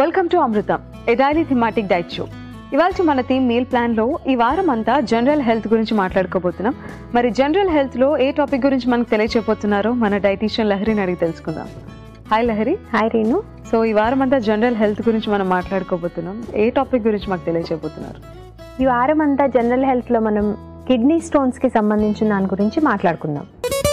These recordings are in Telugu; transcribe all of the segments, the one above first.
welcome to Amrutham a daily thematic diet show ఇవాళ మన థీమ్ మీల్ ప్లాన్ లో ఈ వారం అంతా జనరల్ హెల్త్ గురించి మాట్లాడుకోబోతున్నాం మరి జనరల్ హెల్త్ లో ఏ టాపిక్ గురించి మనకు తెలియచేయబోతున్నారో మన డైటీషియన్ లహరిని అడిగి తెలుసుకుందాం hi Lahari hi Renu so ఈ వారం అంతా జనరల్ హెల్త్ గురించి మనం మాట్లాడుకోబోతున్నాం ఏ టాపిక్ గురించి మాకు తెలియచేయబోతున్నారు ఈ వారం అంతా జనరల్ హెల్త్లో మనం కిడ్నీ స్టోన్స్కి సంబంధించిన దాని గురించి మాట్లాడుకుందాం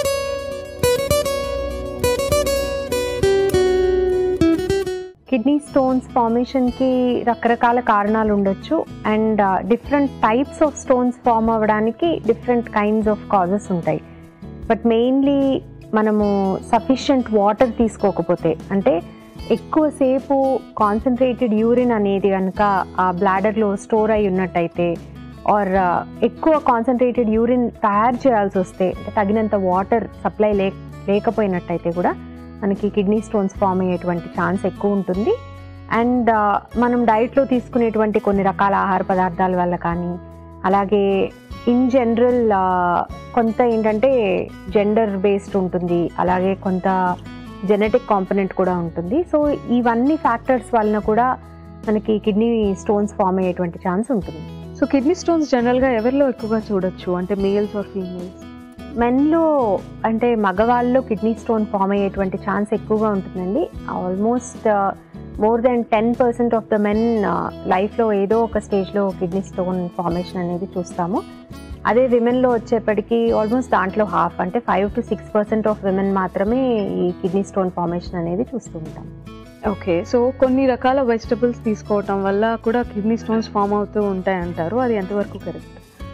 కిడ్నీ స్టోన్స్ ఫార్మేషన్కి రకరకాల కారణాలు ఉండొచ్చు and different types of stones form అవ్వడానికి డిఫరెంట్ కైండ్స్ ఆఫ్ కాజెస్ ఉంటాయి బట్ మెయిన్లీ మనము సఫిషియంట్ వాటర్ తీసుకోకపోతే అంటే ఎక్కువసేపు కాన్సన్ట్రేటెడ్ యూరిన్ అనేది కనుక ఆ బ్లాడర్లో స్టోర్ అయి ఉన్నట్టయితే ఆర్ ఎక్కువ కాన్సన్ట్రేటెడ్ యూరిన్ తయారు చేయాల్సి వస్తే అంటే తగినంత వాటర్ సప్లై లే లేకపోయినట్టయితే కూడా మనకి కిడ్నీ స్టోన్స్ ఫామ్ అయ్యేటువంటి ఛాన్స్ ఎక్కువ ఉంటుంది అండ్ మనం డైట్లో తీసుకునేటువంటి కొన్ని రకాల ఆహార పదార్థాల వల్ల కానీ అలాగే ఇన్ జనరల్ కొంత ఏంటంటే జెండర్ బేస్డ్ ఉంటుంది అలాగే కొంత జెనెటిక్ కాంపనెంట్ కూడా ఉంటుంది సో ఇవన్నీ ఫ్యాక్టర్స్ వలన కూడా మనకి కిడ్నీ స్టోన్స్ ఫామ్ అయ్యేటువంటి ఛాన్స్ ఉంటుంది సో కిడ్నీ స్టోన్స్ జనరల్ గా ఎవరిలో ఎక్కువగా చూడొచ్చు అంటే మేల్స్ ఆర్ ఫీమేల్స్ మెన్లో అంటే మగవాళ్ళలో కిడ్నీ స్టోన్ ఫామ్ అయ్యేటువంటి ఛాన్స్ ఎక్కువగా ఉంటుందండి almost more than ten percent of the men లైఫ్లో ఏదో ఒక స్టేజ్లో కిడ్నీ స్టోన్ ఫార్మేషన్ అనేది చూస్తాము అదే విమెన్లో వచ్చేప్పటికి ఆల్మోస్ట్ దాంట్లో హాఫ్ అంటే five to six percent of women మాత్రమే ఈ కిడ్నీ స్టోన్ ఫార్మేషన్ అనేది చూస్తూ ఉంటాం ఓకే సో కొన్ని రకాల వెజిటబుల్స్ తీసుకోవటం వల్ల కూడా కిడ్నీ స్టోన్స్ ఫామ్ అవుతూ ఉంటాయి అంటారు అది ఎంతవరకు correct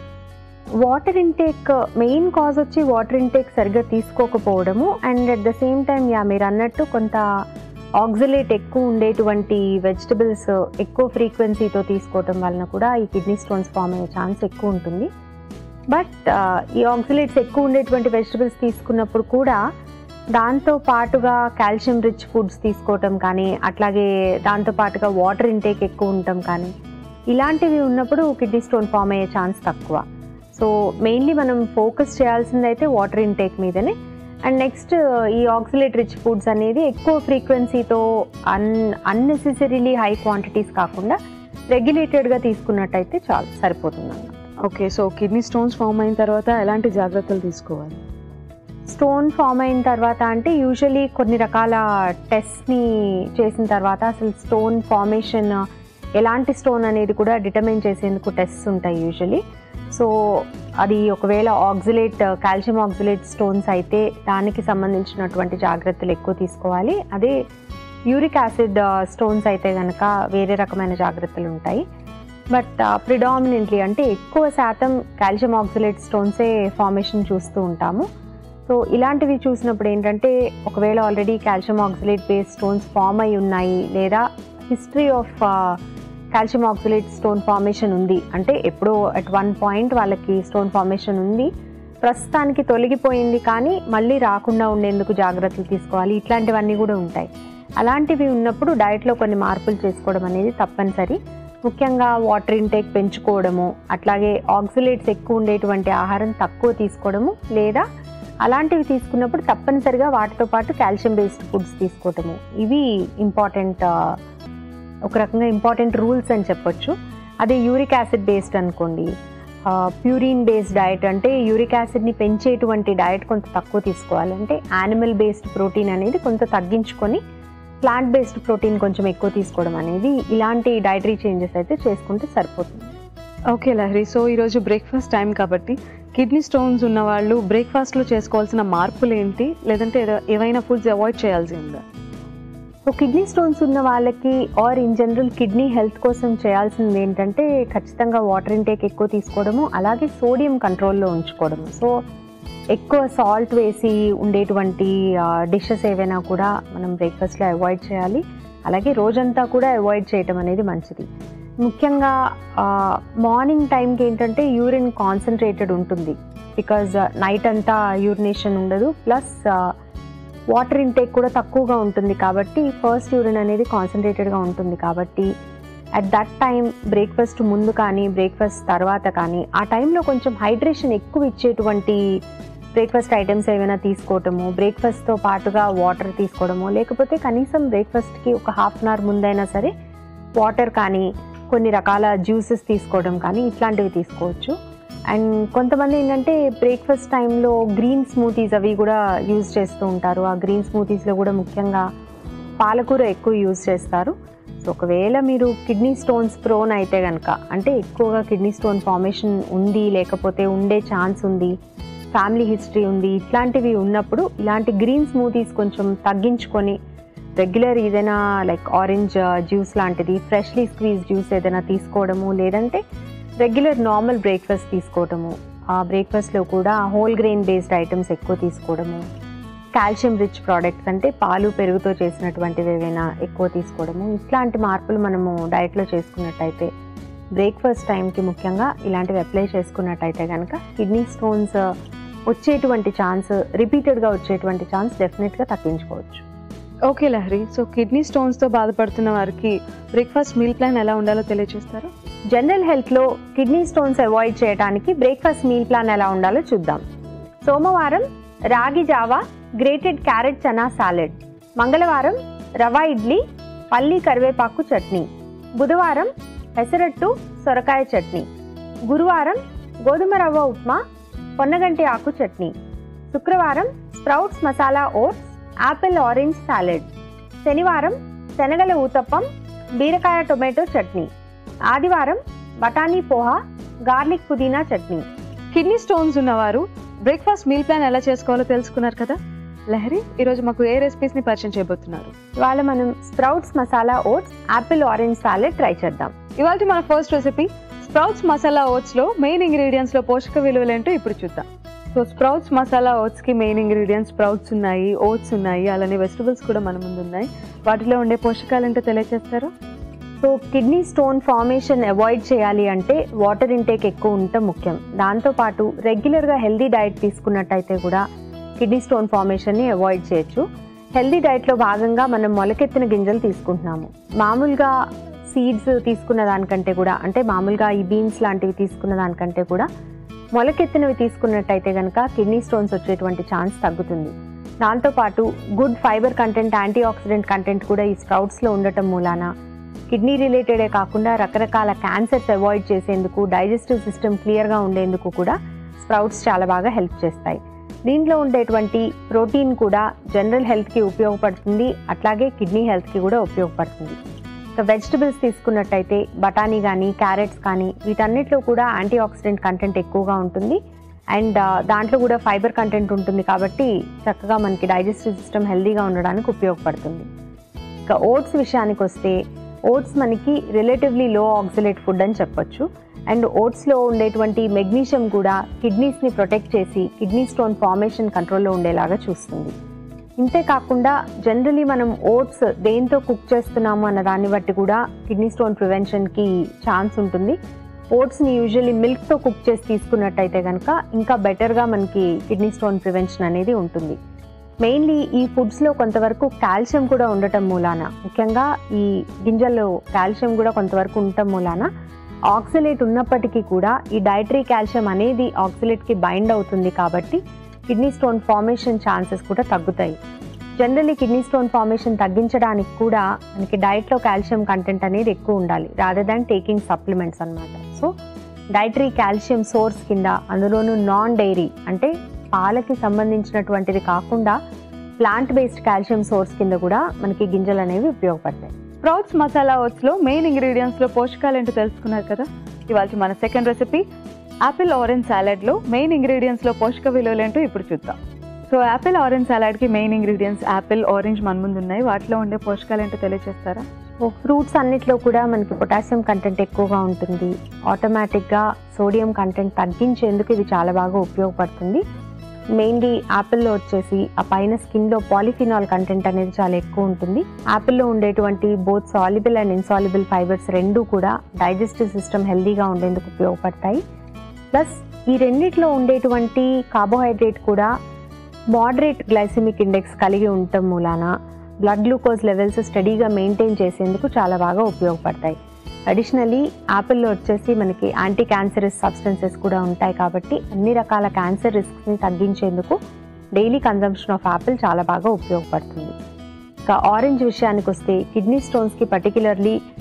water intake main cause వచ్చి వాటర్ ఇంటేక్ సరిగ్గా తీసుకోకపోవడము and at the same time yeah మీరు అన్నట్టు కొంత ఆక్సిలేట్ ఎక్కువ ఉండేటువంటి వెజిటబుల్స్ ఎక్కువ ఫ్రీక్వెన్సీతో తీసుకోవటం వలన కూడా ఈ కిడ్నీ స్టోన్స్ ఫామ్ అయ్యే ఛాన్స్ ఎక్కువ ఉంటుంది బట్ ఈ ఆక్సిలేట్స్ ఎక్కువ ఉండేటువంటి వెజిటబుల్స్ తీసుకున్నప్పుడు కూడా దాంతో పాటుగా కాల్షియం రిచ్ ఫుడ్స్ తీసుకోవటం కానీ అట్లాగే దాంతో పాటుగా వాటర్ ఇంటేక్ ఎక్కువ ఉండటం కానీ ఇలాంటివి ఉన్నప్పుడు కిడ్నీ స్టోన్ ఫామ్ అయ్యే ఛాన్స్ తక్కువ సో మెయిన్లీ మనం ఫోకస్ చేయాల్సింది అయితే వాటర్ ఇంటేక్ మీదనే అండ్ నెక్స్ట్ ఈ ఆక్సిలేట్ రిచ్ ఫుడ్స్ అనేది ఎక్కువ ఫ్రీక్వెన్సీతో అన్ అన్నెసెసరీలీ హై క్వాంటిటీస్ కాకుండా రెగ్యులేటెడ్గా తీసుకున్నట్టయితే చాలు సరిపోతుంది అన్నమాట okay so kidney stones form అయిన తర్వాత ఎలాంటి జాగ్రత్తలు తీసుకోవాలి స్టోన్ ఫామ్ అయిన తర్వాత అంటే యూజువలీ కొన్ని రకాల టెస్ట్ని చేసిన తర్వాత అసలు స్టోన్ ఫార్మేషన్ ఎలాంటి స్టోన్ అనేది కూడా డిటర్మైన్ చేసేందుకు టెస్ట్స్ ఉంటాయి యూజువలీ సో అది ఒకవేళ ఆక్సిలేట్ కాల్షియం ఆక్సిలేట్ స్టోన్స్ అయితే దానికి సంబంధించినటువంటి జాగ్రత్తలు ఎక్కువ తీసుకోవాలి అదే యూరిక్ యాసిడ్ స్టోన్స్ అయితే కనుక వేరే రకమైన జాగ్రత్తలు ఉంటాయి బట్ ప్రిడామినెంట్లీ అంటే ఎక్కువ శాతం కాల్షియం ఆక్సిలేట్ స్టోన్సే ఫార్మేషన్ చూస్తూ ఉంటాము సో ఇలాంటివి చూసినప్పుడు ఏంటంటే ఒకవేళ already calcium oxalate base stones form అయి ఉన్నాయి లేదా history of calcium oxalate stone formation ఉంది అంటే ఎప్పుడో అట్ వన్ పాయింట్ వాళ్ళకి స్టోన్ ఫార్మేషన్ ఉంది ప్రస్తుతానికి తొలగిపోయింది కానీ మళ్ళీ రాకుండా ఉండేందుకు జాగ్రత్తలు తీసుకోవాలి ఇట్లాంటివన్నీ కూడా ఉంటాయి అలాంటివి ఉన్నప్పుడు డైట్లో కొన్ని మార్పులు చేసుకోవడం అనేది తప్పనిసరి ముఖ్యంగా వాటర్ ఇంటేక్ పెంచుకోవడము అట్లాగే ఆక్సిలేట్స్ ఎక్కువ ఉండేటువంటి ఆహారం తక్కువ తీసుకోవడము లేదా అలాంటివి తీసుకున్నప్పుడు తప్పనిసరిగా వాటితో పాటు కాల్షియం బేస్డ్ ఫుడ్స్ తీసుకోవటము ఇవి ఇంపార్టెంట్ ఒక రకంగా ఇంపార్టెంట్ రూల్స్ అని చెప్పొచ్చు అదే యూరిక్ యాసిడ్ బేస్డ్ అనుకోండి ప్యూరిన్ బేస్డ్ డయట్ అంటే యూరిక్ యాసిడ్ని పెంచేటువంటి డయట్ కొంత తక్కువ తీసుకోవాలి అంటే యానిమల్ బేస్డ్ ప్రోటీన్ అనేది కొంత తగ్గించుకొని ప్లాంట్ బేస్డ్ ప్రోటీన్ కొంచెం ఎక్కువ తీసుకోవడం అనేది ఇలాంటి డైటరీ చేంజెస్ అయితే చేసుకుంటే సరిపోతుంది ఓకే లహరి సో ఈరోజు బ్రేక్ఫాస్ట్ టైం కాబట్టి కిడ్నీ స్టోన్స్ ఉన్న వాళ్ళు బ్రేక్ఫాస్ట్లో చేసుకోవాల్సిన మార్పులు ఏంటి లేదంటే ఏదో- ఏవైనా ఫుడ్స్ అవాయిడ్ చేయాల్సి ఉందా సో కిడ్నీ స్టోన్స్ ఉన్న వాళ్ళకి or in general kidney health కోసం చేయాల్సింది ఏంటంటే ఖచ్చితంగా వాటర్ ఇంటేక్ ఎక్కువ తీసుకోవడము అలాగే సోడియం కంట్రోల్లో ఉంచుకోవడము సో ఎక్కువ సాల్ట్ వేసి ఉండేటువంటి డిషెస్ ఏవైనా కూడా మనం బ్రేక్ఫాస్ట్లో అవాయిడ్ చేయాలి అలాగే రోజంతా కూడా అవాయిడ్ చేయటం అనేది మంచిది ముఖ్యంగా మార్నింగ్ టైంకి ఏంటంటే యూరిన్ కాన్సన్ట్రేటెడ్ ఉంటుంది బికాజ్ నైట్ అంతా యూరినేషన్ ఉండదు ప్లస్ వాటర్ ఇంటేక్ కూడా తక్కువగా ఉంటుంది కాబట్టి ఫస్ట్ యూరిన్ అనేది కాన్సన్ట్రేటెడ్గా ఉంటుంది కాబట్టి అట్ దట్ టైం బ్రేక్ఫాస్ట్ ముందు కానీ బ్రేక్ఫాస్ట్ తర్వాత కానీ ఆ టైంలో కొంచెం హైడ్రేషన్ ఎక్కువ ఇచ్చేటువంటి బ్రేక్ఫాస్ట్ ఐటమ్స్ ఏమైనా తీసుకోవటము బ్రేక్ఫాస్ట్తో పాటుగా వాటర్ తీసుకోవడము లేకపోతే కనీసం బ్రేక్ఫాస్ట్కి ఒక హాఫ్ అన్ అవర్ ముందైనా సరే వాటర్ కానీ కొన్ని రకాల జ్యూసెస్ తీసుకోవడం కానీ ఇట్లాంటివి తీసుకోవచ్చు అండ్ కొంతమంది ఏంటంటే బ్రేక్ఫాస్ట్ టైంలో గ్రీన్ స్మూతీస్ అవి కూడా యూజ్ చేస్తూ ఉంటారు ఆ గ్రీన్ స్మూతీస్లో కూడా ముఖ్యంగా పాలకూర ఎక్కువ యూజ్ చేస్తారు సో ఒకవేళ మీరు కిడ్నీ స్టోన్స్ ప్రోన్ అయితే కనుక అంటే ఎక్కువగా కిడ్నీ స్టోన్ ఫార్మేషన్ ఉంది లేకపోతే ఉండే ఛాన్స్ ఉంది ఫ్యామిలీ హిస్టరీ ఉంది ఇట్లాంటివి ఉన్నప్పుడు ఇలాంటి గ్రీన్ స్మూతీస్ కొంచెం తగ్గించుకొని రెగ్యులర్ ఏదైనా లైక్ ఆరెంజ్ జ్యూస్ లాంటిది ఫ్రెష్లీ స్క్వీజ్ జ్యూస్ ఏదైనా తీసుకోవడము లేదంటే రెగ్యులర్ నార్మల్ బ్రేక్ఫాస్ట్ తీసుకోవడము ఆ బ్రేక్ఫాస్ట్లో కూడా హోల్ గ్రెయిన్ బేస్డ్ ఐటమ్స్ ఎక్కువ తీసుకోవడము కాల్షియం రిచ్ ప్రోడక్ట్స్ అంటే పాలు పెరుగుతో చేసినటువంటివి ఏవైనా ఎక్కువ తీసుకోవడము ఇట్లాంటి మార్పులు మనము డైట్లో చేసుకున్నట్టయితే బ్రేక్ఫాస్ట్ టైంకి ముఖ్యంగా ఇలాంటివి అప్లై చేసుకున్నట్టయితే కనుక కిడ్నీ స్టోన్స్ వచ్చేటువంటి ఛాన్స్ రిపీటెడ్గా వచ్చేటువంటి ఛాన్స్ డెఫినెట్గా తగ్గించుకోవచ్చు ఓకే లహరి సో కిడ్నీ స్టోన్స్తో బాధపడుతున్న వారికి బ్రేక్ఫాస్ట్ మీల్ ప్లాన్ ఎలా ఉండాలో తెలియజేస్తారా జనరల్ హెల్త్లో కిడ్నీ స్టోన్స్ అవాయిడ్ చేయడానికి బ్రేక్ఫాస్ట్ మీల్ ప్లాన్ ఎలా ఉండాలో చూద్దాం సోమవారం రాగి జావా గ్రేటెడ్ క్యారెట్ చనా సాలెడ్ మంగళవారం రవా ఇడ్లీ పల్లి కరివేపాకు చట్నీ బుధవారం పెసరట్టు సొరకాయ చట్నీ గురువారం గోధుమ రవ్వ ఉప్మా పొన్నగంటి ఆకు చట్నీ శుక్రవారం sprouts masala oats apple orange salad శనివారం శనగల ఊతప్పం బీరకాయ టొమాటో చట్నీ ఆదివారం బఠానీ పోహా గార్లిక్ పుదీనా చట్నీ కిడ్నీ స్టోన్స్ ఉన్నవారు బ్రేక్ఫాస్ట్ మీల్ ప్లాన్ ఎలా చేసుకోవాలో తెలుసుకున్నారు కదా లహరి ఈరోజు మాకు ఏ రెసిపీస్ని పరిచయం చేయబోతున్నారు ఇవాళ మనం sprouts masala oats apple orange salad try చేద్దాం ఇవాళ మన ఫస్ట్ రెసిపీ స్ప్రౌట్స్ మసాలా ఓట్స్లో మెయిన్ ఇంగ్రీడియంట్స్లో పోషక విలువలు ఏంటో ఇప్పుడు చూద్దాం సో స్ప్రౌట్స్ మసాలా ఓట్స్కి మెయిన్ ఇంగ్రీడియంట్స్ స్ప్రౌట్స్ ఉన్నాయి ఓట్స్ ఉన్నాయి అలానే వెజిటబుల్స్ కూడా మన ముందు ఉన్నాయి వాటిలో ఉండే పోషకాలు ఏంటో తెలియజేస్తారా so kidney stone formation avoid చేయాలి అంటే వాటర్ ఇంటేక్ ఎక్కువ ఉండటం ముఖ్యం దాంతోపాటు రెగ్యులర్గా హెల్దీ డైట్ తీసుకున్నట్టయితే కూడా కిడ్నీ స్టోన్ ఫార్మేషన్ని అవాయిడ్ చేయొచ్చు హెల్దీ డైట్లో భాగంగా మనం మొలకెత్తిన గింజలు తీసుకుంటున్నాము మామూలుగా సీడ్స్ తీసుకున్న దానికంటే కూడా అంటే మామూలుగా ఈ బీన్స్ లాంటివి తీసుకున్న దానికంటే కూడా మొలకెత్తినవి తీసుకున్నట్టయితే కనుక కిడ్నీ స్టోన్స్ వచ్చేటువంటి ఛాన్స్ తగ్గుతుంది దాంతోపాటు good fibre content antioxidant content కూడా ఈ స్ప్రౌట్స్లో ఉండటం మూలాన కిడ్నీ రిలేటెడే కాకుండా రకరకాల క్యాన్సర్స్ అవాయిడ్ చేసేందుకు డైజెస్టివ్ సిస్టమ్ క్లియర్గా ఉండేందుకు కూడా స్ప్రౌట్స్ చాలా బాగా హెల్ప్ చేస్తాయి దీంట్లో ఉండేటువంటి ప్రోటీన్ కూడా జనరల్ హెల్త్కి ఉపయోగపడుతుంది అట్లాగే కిడ్నీ హెల్త్కి కూడా ఉపయోగపడుతుంది ఇక వెజిటబుల్స్ తీసుకున్నట్టయితే బఠానీ కానీ క్యారెట్స్ కానీ వీటన్నిటిలో కూడా యాంటీ ఆక్సిడెంట్ కంటెంట్ ఎక్కువగా ఉంటుంది అండ్ దాంట్లో కూడా ఫైబర్ కంటెంట్ ఉంటుంది కాబట్టి చక్కగా మనకి డైజెస్టివ్ సిస్టమ్ హెల్తీగా ఉండడానికి ఉపయోగపడుతుంది ఇక ఓట్స్ విషయానికి వస్తే ఓట్స్ మనకి రిలేటివ్లీ లో ఆక్సిలేట్ ఫుడ్ అని చెప్పొచ్చు అండ్ ఓట్స్లో ఉండేటువంటి మెగ్నీషియం కూడా కిడ్నీస్ని ప్రొటెక్ట్ చేసి కిడ్నీ స్టోన్ ఫార్మేషన్ కంట్రోల్లో ఉండేలాగా చూస్తుంది ఇంతే కాకుండా జనరలీ మనం ఓట్స్ దేంతో కుక్ చేస్తున్నాము అన్న దాన్ని బట్టి కూడా కిడ్నీ స్టోన్ ప్రివెన్షన్కి ఛాన్స్ ఉంటుంది ఓట్స్ని యూజువల్లీ మిల్క్తో కుక్ చేసి తీసుకున్నట్టయితే కనుక ఇంకా బెటర్గా మనకి కిడ్నీ స్టోన్ ప్రివెన్షన్ అనేది ఉంటుంది మెయిన్లీ ఈ ఫుడ్స్లో కొంతవరకు కాల్షియం కూడా ఉండటం మూలాన ముఖ్యంగా ఈ గింజల్లో కాల్షియం కూడా కొంతవరకు ఉండటం మూలాన ఆక్సిలేట్ ఉన్నప్పటికీ కూడా ఈ డైటరీ కాల్షియం అనేది ఆక్సిలేట్కి బైండ్ అవుతుంది కాబట్టి కిడ్నీ స్టోన్ ఫార్మేషన్ ఛాన్సెస్ కూడా తగ్గుతాయి జనరల్లీ కిడ్నీ స్టోన్ ఫార్మేషన్ తగ్గించడానికి కూడా మనకి డైట్లో కాల్షియం కంటెంట్ అనేది ఎక్కువ ఉండాలి రాదర్ దాన్ టేకింగ్ సప్లిమెంట్స్ అనమాట సో డైటరీ కాల్షియం సోర్స్ కింద అందులోనూ నాన్ డైరీ అంటే పాలకి సంబంధించినటువంటిది కాకుండా ప్లాంట్ బేస్డ్ కాల్షియం సోర్స్ కింద కూడా మనకి గింజలు అనేవి ఉపయోగపడతాయి స్ప్రౌట్స్ మసాలా ఓట్స్లో మెయిన్ ఇంగ్రీడియంట్స్లో పోషకాలు ఏంటో తెలుసుకున్నారు కదా ఇవాళ మన సెకండ్ రెసిపీ యాపిల్ ఆరెంజ్ సాలెడ్లో మెయిన్ ఇంగ్రీడియంట్స్లో పోషక విలువలు ఏంటో ఇప్పుడు చూద్దాం సో యాపిల్ ఆరెంజ్ సాలెడ్కి మెయిన్ ఇంగ్రీడియంట్స్ యాపిల్ ఆరెంజ్ మన ముందు ఉన్నాయి వాటిలో ఉండే పోషకాలు ఏంటో తెలియజేస్తారా ఫ్రూట్స్ అన్నిట్లో కూడా మనకి పొటాషియం కంటెంట్ ఎక్కువగా ఉంటుంది ఆటోమేటిక్గా సోడియం కంటెంట్ తగ్గించేందుకు ఇది చాలా బాగా ఉపయోగపడుతుంది మెయిన్లీ యాపిల్లో వచ్చేసి ఆ పైన స్కిన్లో పాలిఫినాల్ కంటెంట్ అనేది చాలా ఎక్కువ ఉంటుంది యాపిల్లో ఉండేటువంటి both soluble and insoluble fibres రెండు కూడా డైజెస్టివ్ సిస్టమ్ హెల్దీగా ఉండేందుకు ఉపయోగపడతాయి ప్లస్ ఈ రెండిట్లో ఉండేటువంటి కార్బోహైడ్రేట్ కూడా మోడరేట్ గ్లైసిమిక్ ఇండెక్స్ కలిగి ఉండటం మూలాన బ్లడ్ గ్లూకోజ్ లెవెల్స్ స్టడీగా మెయింటైన్ చేసేందుకు చాలా బాగా ఉపయోగపడతాయి అడిషనలీ యాపిల్లో వచ్చేసి మనకి యాంటీ క్యాన్సరస్ సబ్స్టెన్సెస్ కూడా ఉంటాయి కాబట్టి అన్ని రకాల క్యాన్సర్ రిస్క్ని తగ్గించేందుకు డైలీ కన్జంప్షన్ ఆఫ్ యాపిల్ చాలా బాగా ఉపయోగపడుతుంది ఇంకా ఆరెంజ్ విషయానికి వస్తే కిడ్నీ స్టోన్స్కి పర్టికులర్లీ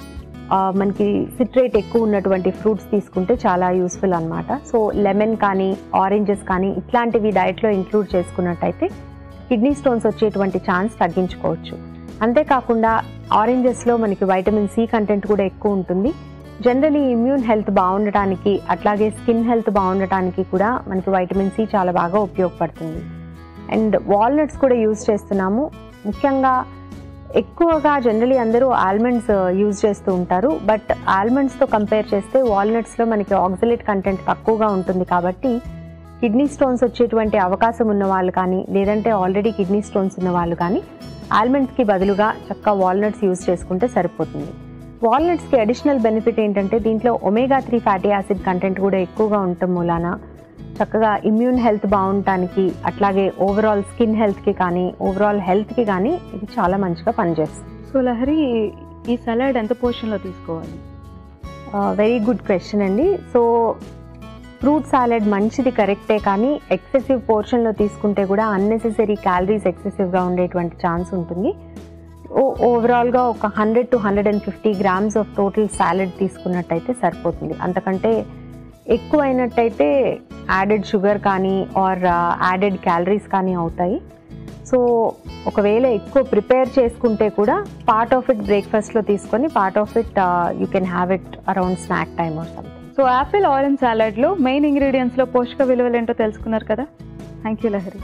ఆ, మనకి సిట్రేట్ ఎక్కువ ఉన్నటువంటి ఫ్రూట్స్ తీసుకుంటే చాలా యూస్ఫుల్ అనమాట సో లెమన్ కానీ ఆరెంజెస్ కానీ ఇట్లాంటివి డైట్లో ఇంక్లూడ్ చేసుకున్నట్టయితే కిడ్నీ స్టోన్స్ వచ్చేటువంటి ఛాన్స్ తగ్గించుకోవచ్చు అంతేకాకుండా ఆరెంజెస్లో మనకి వైటమిన్ సి కంటెంట్ కూడా ఎక్కువ ఉంటుంది జనరలీ ఇమ్యూన్ హెల్త్ బాగుండటానికి అట్లాగే స్కిన్ హెల్త్ బాగుండటానికి కూడా మనకి వైటమిన్ సి చాలా బాగా ఉపయోగపడుతుంది అండ్ వాల్నట్స్ కూడా యూజ్ చేస్తున్నాము ముఖ్యంగా ఎక్కువగా జనరలీ అందరూ ఆల్మండ్స్ యూజ్ చేస్తూ ఉంటారు బట్ ఆల్మండ్స్తో కంపేర్ చేస్తే వాల్నట్స్లో మనకి ఆక్సిలేట్ కంటెంట్ తక్కువగా ఉంటుంది కాబట్టి కిడ్నీ స్టోన్స్ వచ్చేటువంటి అవకాశం ఉన్న వాళ్ళు కానీ లేదంటే ఆల్రెడీ కిడ్నీ స్టోన్స్ ఉన్న వాళ్ళు కానీ ఆల్మండ్స్కి బదులుగా చక్కగా వాల్నట్స్ యూజ్ చేసుకుంటే సరిపోతుంది వాల్నట్స్కి అడిషనల్ బెనిఫిట్ ఏంటంటే దీంట్లో omega three fatty acid content కూడా ఎక్కువగా ఉండటం మూలాన చక్కగా ఇమ్యూన్ హెల్త్ బాగుండటానికి అట్లాగే ఓవరాల్ స్కిన్ హెల్త్కి కానీ ఓవరాల్ హెల్త్కి కానీ ఇది చాలా మంచిగా పనిచేస్తుంది సో లహరి ఈ సలాడ్ ఎంత పోర్షన్లో తీసుకోవాలి వెరీ గుడ్ క్వశ్చన్ అండి సో ఫ్రూట్ సాలెడ్ మంచిది కరెక్టే కానీ ఎక్సెసివ్ పోర్షన్లో తీసుకుంటే కూడా అన్నెసెసరీ క్యాలరీస్ ఎక్సెసివ్గా ఉండేటువంటి ఛాన్స్ ఉంటుంది ఓ ఓవరాల్గా ఒక hundred to hundred and fifty grams of total salad తీసుకున్నట్టయితే సరిపోతుంది అంతకంటే ఎక్కువైనట్టయితే యాడెడ్ షుగర్ కానీ ఆర్ యాడెడ్ క్యాలరీస్ కానీ అవుతాయి సో ఒకవేళ ఎక్కువ ప్రిపేర్ చేసుకుంటే కూడా పార్ట్ ఆఫ్ ఇట్ బ్రేక్ఫాస్ట్లో తీసుకొని part of it you can have it around snack time or something so apple orange సాలడ్లో మెయిన్ ఇంగ్రీడియంట్స్లో పోషక విలువలు ఏంటో తెలుసుకున్నారు కదా థ్యాంక్ యూ లహరి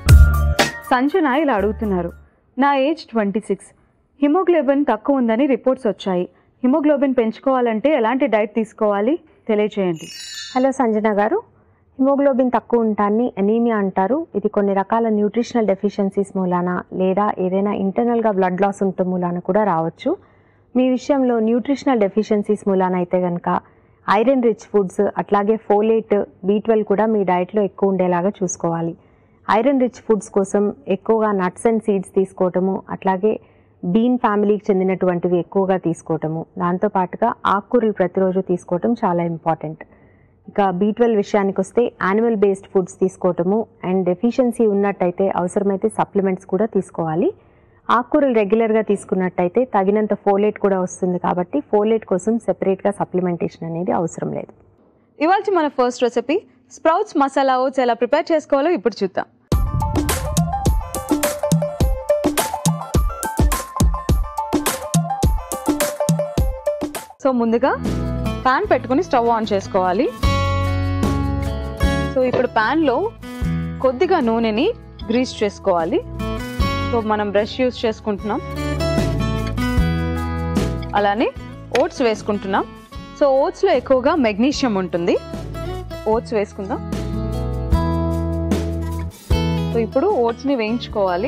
సంజన ఇలా అడుగుతున్నారు నా ఏజ్ ట్వంటీ సిక్స్ హిమోగ్లోబిన్ తక్కువ ఉందని రిపోర్ట్స్ వచ్చాయి హిమోగ్లోబిన్ పెంచుకోవాలంటే ఎలాంటి డైట్ తీసుకోవాలి తెలియచేయండి హలో సంజన గారు హిమోగ్లోబిన్ తక్కువ ఉంటాన్ని అనీమియా అంటారు ఇది కొన్ని రకాల న్యూట్రిషనల్ డెఫిషియన్సీస్ మూలాన లేదా ఏదైనా ఇంటర్నల్గా బ్లడ్ లాస్ ఉండటం మూలాన కూడా రావచ్చు మీ విషయంలో న్యూట్రిషనల్ డెఫిషియన్సీస్ మూలాన అయితే కనుక ఐరన్ రిచ్ ఫుడ్స్ అట్లాగే ఫోలేట్ బీ ట్వెల్వ్ కూడా మీ డైట్లో ఎక్కువ ఉండేలాగా చూసుకోవాలి ఐరన్ రిచ్ ఫుడ్స్ కోసం ఎక్కువగా నట్స్ అండ్ సీడ్స్ తీసుకోవటము అట్లాగే బీన్ ఫ్యామిలీకి చెందినటువంటివి ఎక్కువగా తీసుకోవటము దాంతోపాటుగా ఆకుకూరలు ప్రతిరోజు తీసుకోవటం చాలా ఇంపార్టెంట్ ఇక బీ ట్వెల్వ్ విషయానికి వస్తే యానిమల్ బేస్డ్ ఫుడ్స్ తీసుకోవటము అండ్ డెఫిషియన్సీ ఉన్నట్టయితే అవసరమైతే సప్లిమెంట్స్ కూడా తీసుకోవాలి ఆకుకూరలు రెగ్యులర్గా తీసుకున్నట్టయితే తగినంత ఫోలేట్ కూడా వస్తుంది కాబట్టి ఫోలేట్ కోసం సెపరేట్గా సప్లిమెంటేషన్ అనేది అవసరం లేదు ఇవాళ మన first recipe sprouts masala oats ఎలా ప్రిపేర్ చేసుకోవాలో ఇప్పుడు చూద్దాం సో ముందుగా పాన్ పెట్టుకుని స్టవ్ ఆన్ చేసుకోవాలి సో ఇప్పుడు ప్యాన్లో కొద్దిగా నూనెని గ్రీస్ చేసుకోవాలి సో మనం బ్రష్ యూస్ చేసుకుంటున్నాం అలానే ఓట్స్ వేసుకుంటున్నాం సో ఓట్స్లో ఎక్కువగా మెగ్నీషియం ఉంటుంది ఓట్స్ వేసుకుందాం సో ఇప్పుడు ఓట్స్ని వేయించుకోవాలి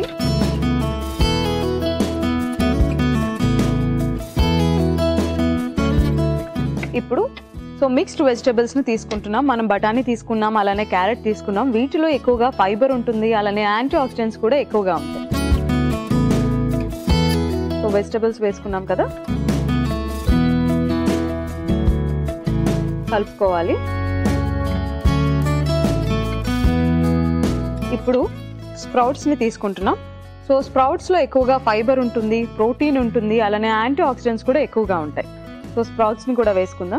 ఇప్పుడు సో మిక్స్డ్ వెజిటబుల్స్ని తీసుకుంటున్నాం మనం బఠానీ తీసుకున్నాం అలానే క్యారెట్ తీసుకున్నాం వీటిలో ఎక్కువగా ఫైబర్ ఉంటుంది అలానే యాంటీ ఆక్సిడెంట్స్ కూడా ఎక్కువగా ఉంటాయి సో వెజిటబుల్స్ వేసుకున్నాం కదా కలుపుకోవాలి ఇప్పుడు స్ప్రౌట్స్ని తీసుకుంటున్నాం సో స్ప్రౌట్స్లో ఎక్కువగా ఫైబర్ ఉంటుంది ప్రోటీన్ ఉంటుంది అలానే యాంటీ ఆక్సిడెంట్స్ కూడా ఎక్కువగా ఉంటాయి సో స్ప్రౌట్స్ని కూడా వేసుకుందాం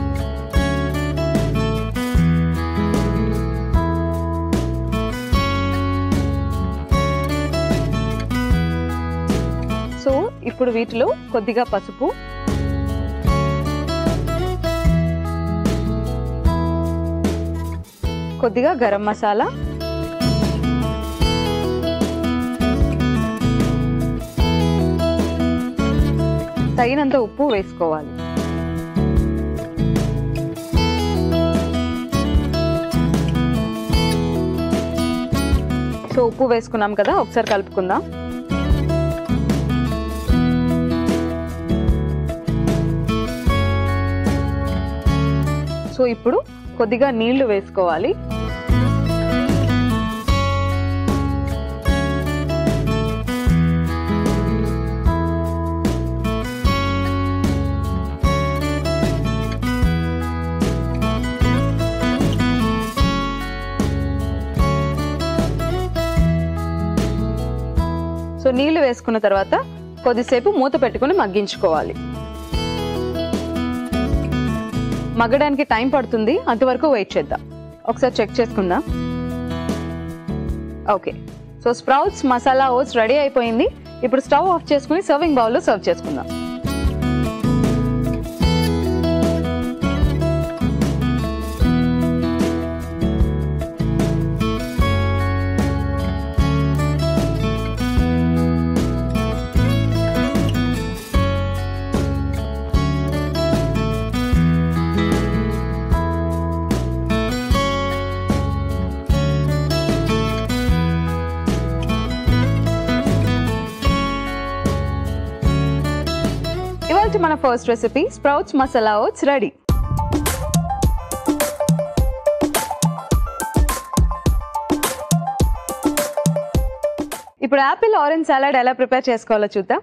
సో ఇప్పుడు వీటిలో కొద్దిగా పసుపు కొద్దిగా గరం మసాలా తగినంత ఉప్పు వేసుకోవాలి సో ఉప్పు వేసుకున్నాం కదా ఒకసారి కలుపుకుందాం సో ఇప్పుడు కొద్దిగా నీళ్లు వేసుకోవాలి సో నీళ్లు వేసుకున్న తర్వాత కొద్దిసేపు మూత పెట్టుకొని మగ్గించుకోవాలి మగ్గడానికి టైం పడుతుంది అంతవరకు వెయిట్ చేద్దాం ఒకసారి చెక్ చేసుకుందాం okay so sprouts masala oats ready అయిపోయింది ఇప్పుడు స్టవ్ ఆఫ్ చేసుకుని సర్వింగ్ బౌల్లో సర్వ్ చేసుకుందాం ఇవాళ మన first recipe sprouts masala oats ready ఇప్పుడు యాపిల్ ఆరెంజ్ సాలడ్ ఎలా ప్రిపేర్ చేసుకోవాలో చూద్దాం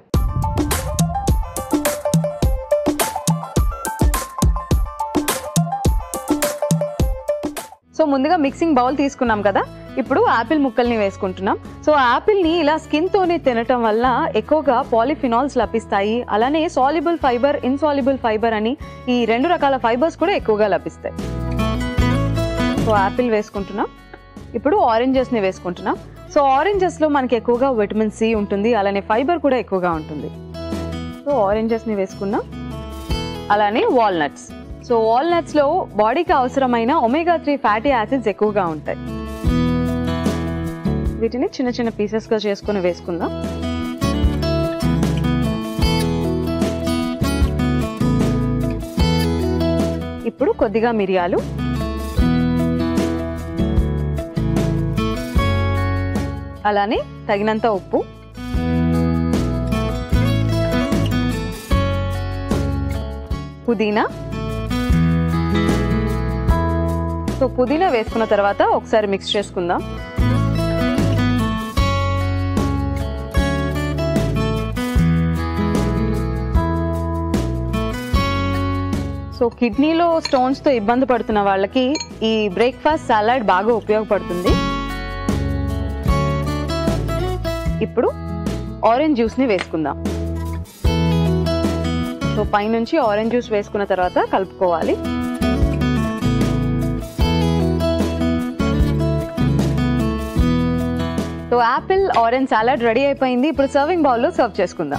సో ముందుగా మిక్సింగ్ బౌల్ తీసుకున్నాం కదా ఇప్పుడు యాపిల్ ముక్కల్ని వేసుకుంటున్నాం సో యాపిల్ని ఇలా స్కిన్ తోనే తినటం వల్ల ఎక్కువగా పాలిఫినాల్స్ లభిస్తాయి అలానే సాల్యుబుల్ ఫైబర్ ఇన్సాల్యుబుల్ ఫైబర్ అని ఈ రెండు రకాల ఫైబర్స్ కూడా ఎక్కువగా లభిస్తాయి సో యాపిల్ వేసుకుంటున్నాం ఇప్పుడు ఆరెంజెస్ని వేసుకుంటున్నాం సో ఆరెంజెస్లో మనకి ఎక్కువగా విటమిన్ సి ఉంటుంది అలానే ఫైబర్ కూడా ఎక్కువగా ఉంటుంది సో ఆరెంజెస్ని వేసుకున్నాం అలానే వాల్నట్స్ సో వాల్నట్స్లో బాడీకి అవసరమైన ఒమేగా త్రీ ఫ్యాటీ యాసిడ్స్ ఎక్కువగా ఉంటాయి వీటిని చిన్న చిన్న పీసెస్గా చేసుకొని వేసుకుందాం ఇప్పుడు కొద్దిగా మిరియాలు అలానే తగినంత ఉప్పు పుదీనా సో పుదీనా వేసుకున్న తర్వాత ఒకసారి మిక్స్ చేసుకుందాం సో కిడ్నీలో స్టోన్స్తో ఇబ్బంది పడుతున్న వాళ్ళకి ఈ బ్రేక్ఫాస్ట్ సాలడ్ బాగా ఉపయోగపడుతుంది ఇప్పుడు ఆరెంజ్ జ్యూస్ని వేసుకుందాం సో పైనుంచి ఆరెంజ్ జ్యూస్ వేసుకున్న తర్వాత కలుపుకోవాలి so apple orange salad ready అయిపోయింది ఇప్పుడు సర్వింగ్ బౌల్లో సర్వ్ చేసుకుందాం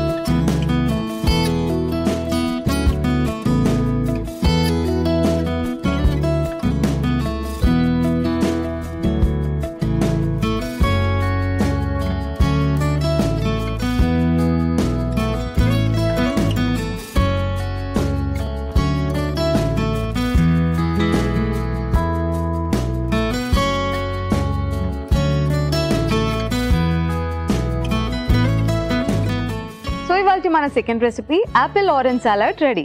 సో ఇవాళ మన second recipe apple orange salad ready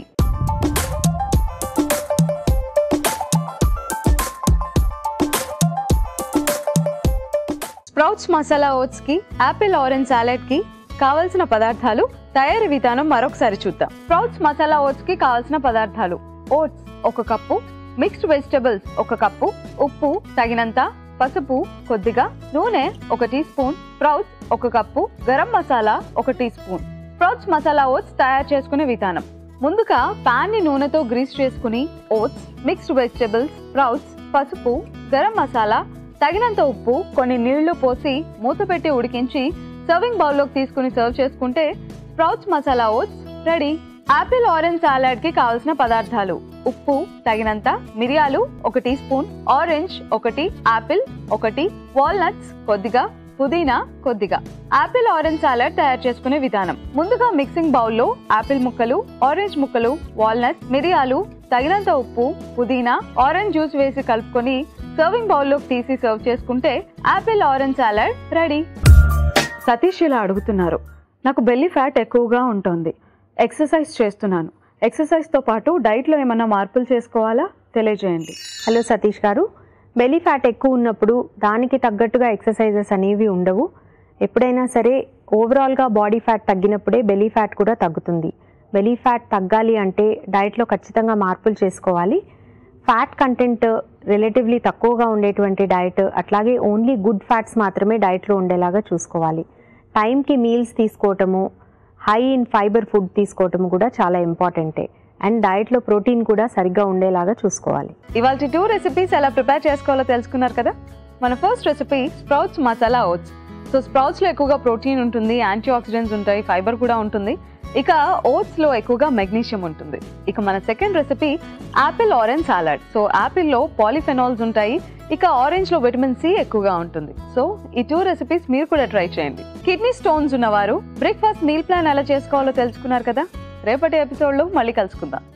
sprouts masala oats కి యాపిల్ ఆరెంజ్ సాలడ్ కి కావలసిన పదార్థాలు తయారీ విధానం మరొకసారి చూద్దాం స్ప్రౌట్స్ మసాలా ఓట్స్ కి కావలసిన పదార్థాలు ఓట్స్ ఒక కప్పు మిక్స్డ్ వెజిటబుల్స్ ఒక కప్పు ఉప్పు తగినంత పసుపు కొద్దిగా నూనె ఒక టీ స్పూన్ స్ప్రౌట్స్ ఒక కప్పు గరం మసాలా ఒక teaspoon sprouts masala oats తయారు చేసుకునే విధానం ముందుగా పాన్ ని నూనెతో గ్రీస్ చేసుకుని ఓట్స్ మిక్స్డ్ వెజిటబుల్స్ స్ప్రౌట్స్ పసుపు గరం మసాలా తగినంత ఉప్పు కొన్ని నీళ్లు పోసి మూత పెట్టి ఉడికించి సర్వింగ్ బౌల్లోకి తీసుకుని సర్వ్ చేసుకుంటే sprouts masala oats ready apple orange salad కి కావలసిన పదార్థాలు ఉప్పు తగినంత మిరియాలు ఒక టీ స్పూన్ ఆరెంజ్ ఒకటి యాపిల్ ఒకటి వాల్నట్స్ కొద్దిగా పుదీనా కొద్దిగా యాపిల్ ఆరెంజ్ సాలడ్ తయారు చేసుకునే విధానం ముందుగా మిక్సింగ్ బౌల్లో యాపిల్ ముక్కలు ఆరెంజ్ ముక్కలు వాల్నట్స్ మిరియాలు తగినంత ఉప్పు పుదీనా ఆరెంజ్ జ్యూస్ వేసి కలుపుకొని సర్వింగ్ బౌల్లోకి తీసి సర్వ్ చేసుకుంటే apple orange salad ready Satish ఇలా అడుగుతున్నారు నాకు బెల్లీ ఫ్యాట్ ఎక్కువగా ఉంటుంది ఎక్సర్సైజ్ చేస్తున్నాను ఎక్సర్సైజ్తో పాటు డైట్లో ఏమన్నా మార్పులు చేసుకోవాలా తెలియజేయండి హలో సతీష్ గారు బెలీ ఫ్యాట్ ఎక్కువ ఉన్నప్పుడు దానికి తగ్గట్టుగా ఎక్సర్సైజెస్ అనేవి ఉండవు ఎప్పుడైనా సరే ఓవరాల్గా బాడీ ఫ్యాట్ తగ్గినప్పుడే బెలీ ఫ్యాట్ కూడా తగ్గుతుంది బెలీ ఫ్యాట్ తగ్గాలి అంటే డైట్లో ఖచ్చితంగా మార్పులు చేసుకోవాలి ఫ్యాట్ కంటెంట్ రిలేటివ్లీ తక్కువగా ఉండేటువంటి డైట్ అట్లాగే ఓన్లీ గుడ్ ఫ్యాట్స్ మాత్రమే డైట్లో ఉండేలాగా చూసుకోవాలి టైంకి మీల్స్ తీసుకోవటము హై ఇన్ ఫైబర్ ఫుడ్ తీసుకోవటము కూడా చాలా ఇంపార్టెంటే అండ్ డైట్లో ప్రోటీన్ కూడా సరిగ్గా ఉండేలాగా చూసుకోవాలి ఇవాళ టూ రెసిపీస్ ఎలా ప్రిపేర్ చేసుకోవాలో తెలుసుకున్నారు కదా మన first recipe sprouts masala oats so స్ప్రౌట్స్లో ఎక్కువగా ప్రోటీన్ ఉంటుంది యాంటీ ఆక్సిడెంట్స్ ఉంటాయి ఫైబర్ కూడా ఉంటుంది ఇక ఓట్స్లో ఎక్కువగా మెగ్నీషియం ఉంటుంది ఇక మన second recipe apple orange salad so యాపిల్లో పాలిఫెనాల్స్ ఉంటాయి ఇక ఆరెంజ్లో విటమిన్ సి ఎక్కువగా ఉంటుంది సో ఈ టూ రెసిపీస్ మీరు కూడా ట్రై చేయండి కిడ్నీ స్టోన్స్ ఉన్నవారు బ్రేక్ఫాస్ట్ మీల్ ప్లాన్ ఎలా చేసుకోవాలో తెలుసుకున్నారు కదా రేపటి ఎపిసోడ్లో మళ్ళీ కలుసుకుందాం